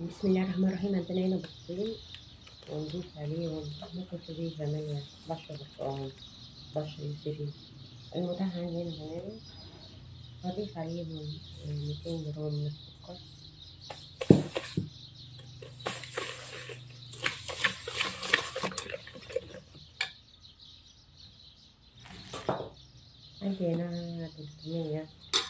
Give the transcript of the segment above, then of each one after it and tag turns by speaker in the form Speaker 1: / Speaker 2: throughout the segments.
Speaker 1: بسم الله الرحمن الرحيم عندنا هنا بيضتين ونضيف عليهم ممكن تضيف فانيليا بشرة برتقال بشرة يوسفي المتاح عندي هنا فانيليا هضيف عليهم ميتين جرام من السكر عندي هنا تلتمية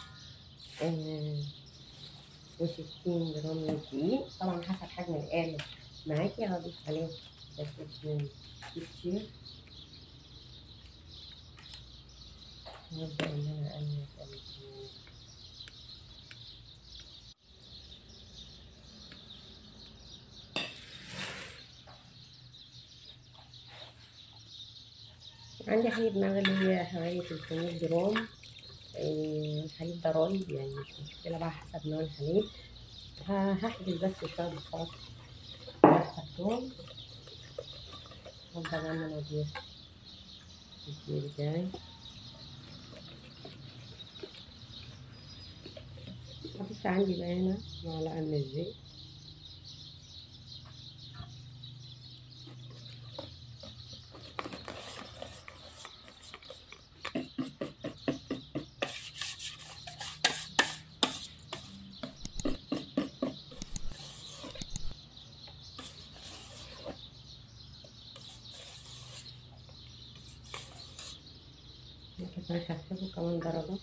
Speaker 1: وستين جرام من الدقيق طبعا حسب حجم القالب معاكي هضيف عليه بس من كتير وابدأ ان انا اقلب قلب عندي حليب مغلي حوالي 300 جرام آه، الحليب ده رايب يعني مش مشكلة بقى حسب نوع الحليب هحجز بس شوية بصوص الكرتون هبدأ بقى إن أنا أضيف الدقيق بتاعي هضيف عندي بقى هنا معلقة من الزيت ممكن أخففه كمان درجة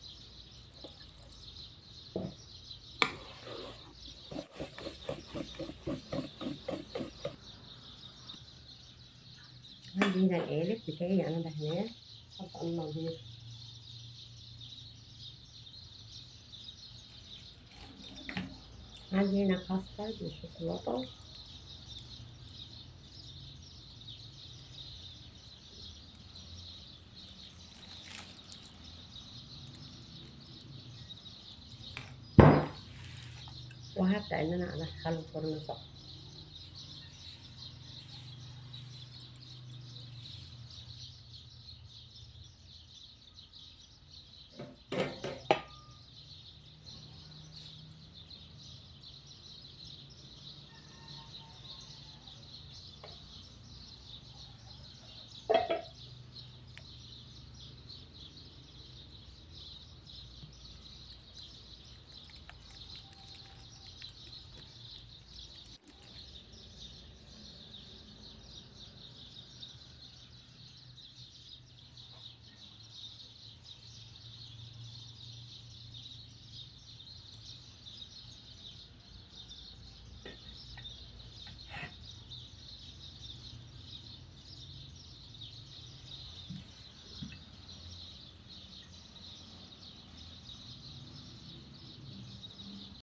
Speaker 1: عندي هنا القالب بتاعي أنا دهناه هبدأ أنا أضيف عندي هنا كاسترد وشوكولاتة وهبدأ إن أنا أدخله فرن سخن